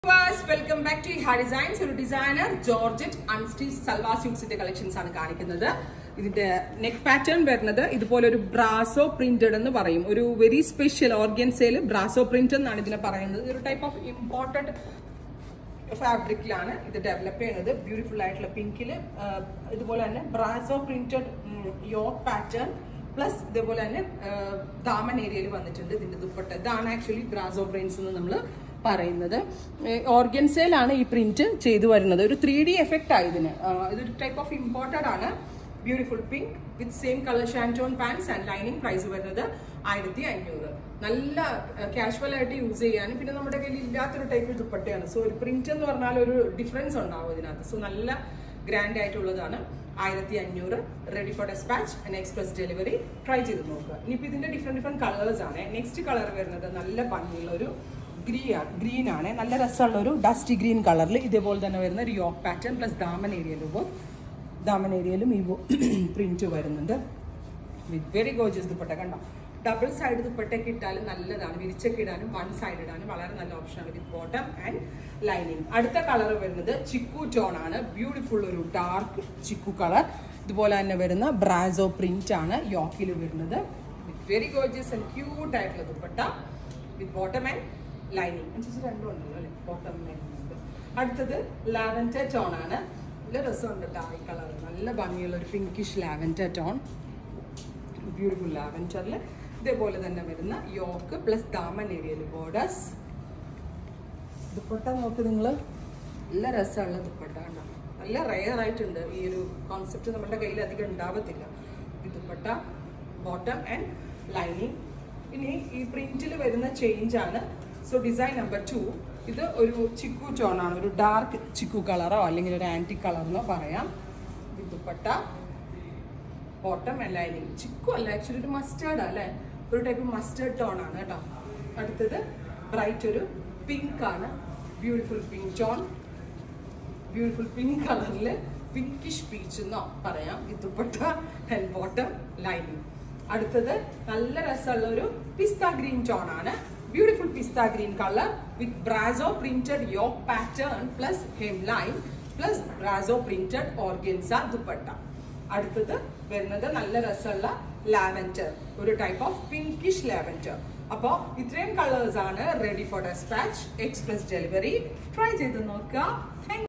welcome back to ഹാ designs ഒരു designer georgette unstitch salwar സ്യൂട്ട്സിന്റെ കളക്ഷൻസ് ആണ് കാണിക്കുന്നത് ഇതിന്റെ നെക്ക് പാറ്റേൺ വരുന്നത് ഇതുപോലെ ഒരു ബ്രാസോ പ്രിന്റഡ് എന്ന് പറയും ഒരു വെരി സ്പെഷ്യൽ ഓർഗൻസയിൽ ബ്രാസോ പ്രിന്റ് എന്നാണ് ഇതിനെ പറയുന്നത് ഒരു ടൈപ്പ് ഓഫ് ഇമ്പോർട്ടന്റ് ഫാബ്രിക്കിലാണ് ഇത് ഡെവലപ്പ് ചെയ്യുന്നത് ബ്യൂട്ടിഫുൾ ആയിട്ടുള്ള പിങ്കില് ഇതുപോലെ തന്നെ brasso printed yoke pattern plus ഇതേപോലെ തന്നെ ദാമൻ ഏരിയയിൽ വന്നിട്ടുണ്ട് ഇതിന്റെ ദുപ്പട്ട ഇതാണ് ആക്ച്വലി ബ്രാസോ പ്രിന്റ്സ് എന്ന് നമ്മൾ പറയുന്നത് ഓർഗൻസയിലാണ് ഈ പ്രിന്റ് ചെയ്തു വരുന്നത് ഒരു ത്രീ ഡി എഫക്റ്റ് ആയി ഇതിന് ആ, ഇതൊരു ടൈപ്പ് ഓഫ് ഇമ്പോർട്ടഡ് ആണ് beautiful pink with same colour shantoon pants and lining price വരുന്നത് ആയിരത്തി അഞ്ഞൂറ് നല്ല കാഷ്വൽ ആയിട്ട് യൂസ് ചെയ്യാനും പിന്നെ നമ്മുടെ കയ്യിൽ ഇല്ലാത്തൊരു ടൈപ്പ് ദുപ്പട്ടയാണ് സോ ഒരു പ്രിന്റ് എന്ന് പറഞ്ഞാൽ ഒരു ഡിഫറൻസ് ഉണ്ടാവും ഇതിനകത്ത് സോ നല്ല ഗ്രാൻഡ് ആയിട്ടുള്ളതാണ് ആയിരത്തി അഞ്ഞൂറ് ready for despatch and express delivery try ചെയ്ത് നോക്കുക ഇനിയിപ്പോൾ ഇതിന്റെ ഡിഫറെന്റ് ഡിഫറെന്റ് കളേഴ്സ് ആണ് നെക്സ്റ്റ് കളർ വരുന്നത് നല്ല ഭംഗിയുള്ള ഒരു ഗ്രീ ഗ്രീൻ ആണ് നല്ല രസമുള്ള ഒരു ഡസ്റ്റി ഗ്രീൻ കളറിൽ ഇതേപോലെ തന്നെ വരുന്ന ഒരു യോക്ക് പാറ്റേൺ പ്ലസ് ദാമൻ ഏരിയയിലും ദാമൻ ഏരിയയിലും ഈ പ്രിന്റ് വരുന്നുണ്ട് വിത്ത് വെരി ഗോജസ് ദുപ്പട്ട കണ്ടോ ഡബിൾ സൈഡ് ദുപ്പട്ടയൊക്കെ ഇട്ടാലും നല്ലതാണ് വിരിച്ചൊക്കെ ഇടാനും വൺ സൈഡ് ഇടാനും വളരെ നല്ല ഓപ്ഷനാണ് വിത്ത് ബോട്ടം ആൻഡ് ലൈനിങ് അടുത്ത കളർ വരുന്നത് ചിക്കു ടോൺ ആണ് ബ്യൂട്ടിഫുൾ ഒരു ഡാർക്ക് ചിക്കു കളർ ഇതുപോലെ തന്നെ വരുന്ന ബ്രാസോ പ്രിന്റ് ആണ് യോക്കിൽ വരുന്നത് with very gorgeous and cute ആയിട്ടുള്ള dupatta with bottom and lining അനുസരിച്ച് രണ്ടും ഉണ്ടല്ലോ അല്ലേ ബോട്ടം ലൈനിങ് അടുത്തത് ലാവൻഡർ ടോൺ ആണ് നല്ല രസമുണ്ട് ഡാർക്ക് കളർ നല്ല ഭംഗിയുള്ള ഒരു പിങ്കിഷ് ലാവൻഡർ ടോൺ ബ്യൂട്ടിഫുൾ ലാവൻഡറിൽ ഇതേപോലെ തന്നെ വരുന്ന യോക്ക് പ്ലസ് ദാമൻ ഏരിയയിൽ ബോർഡേഴ്സ് ദുപ്പട്ട നോക്ക് നിങ്ങൾ നല്ല രസമുള്ള ദുപ്പട്ട കണ്ടോ നല്ല റെയർ ആയിട്ടുണ്ട് ഈ ഒരു കോൺസെപ്റ്റ് നമ്മുടെ കയ്യിൽ അധികം ഉണ്ടാവത്തില്ല ഈ ദുപ്പട്ട ബോട്ടം ആൻഡ് ലൈനിങ് ഇനി ഈ പ്രിന്റിൽ വരുന്ന ചേഞ്ച് ആണ് സോ ഡിസൈൻ നമ്പർ ടു ഇത് ഒരു ചിക്കു ടോൺ ആണ് ഒരു ഡാർക്ക് ചിക്കു കളറോ അല്ലെങ്കിൽ ഒരു ആന്റി കളറെന്നോ പറയാം ഈ dupatta bottom and lining chikoo അല്ല ആക്ച്വലി ഒരു മസ്റ്റേർഡ് അല്ലേ ഒരു ടൈപ്പ് മസ്റ്റേർഡ് ടോൺ ആണ് കേട്ടോ അടുത്തത് ബ്രൈറ്റ് ഒരു പിങ്ക് ആണ് beautiful pink tone beautiful pink കളറിൽ പിങ്കിഷ് പീച്ച് എന്നോ പറയാം ഈ ദുപ്പട്ട ആൻഡ് ബോട്ടം ലൈനിങ് അടുത്തത് നല്ല രസമുള്ള ഒരു പിസ്ത ഗ്രീൻ ടോൺ ആണ് beautiful pista green colour with brasso printed yoke pattern plus hem line plus brasso printed organza dupatta അടുത്തത് വരുന്നത് നല്ല രസമുള്ള ലാവൻഡർ ഒരു ടൈപ്പ് ഓഫ് പിങ്കിഷ് ലാവൻഡർ അപ്പോൾ ഇത്രയും കളേഴ്സ് ആണ് ready for despatch express delivery try ചെയ്ത് നോക്കുക താങ്ക്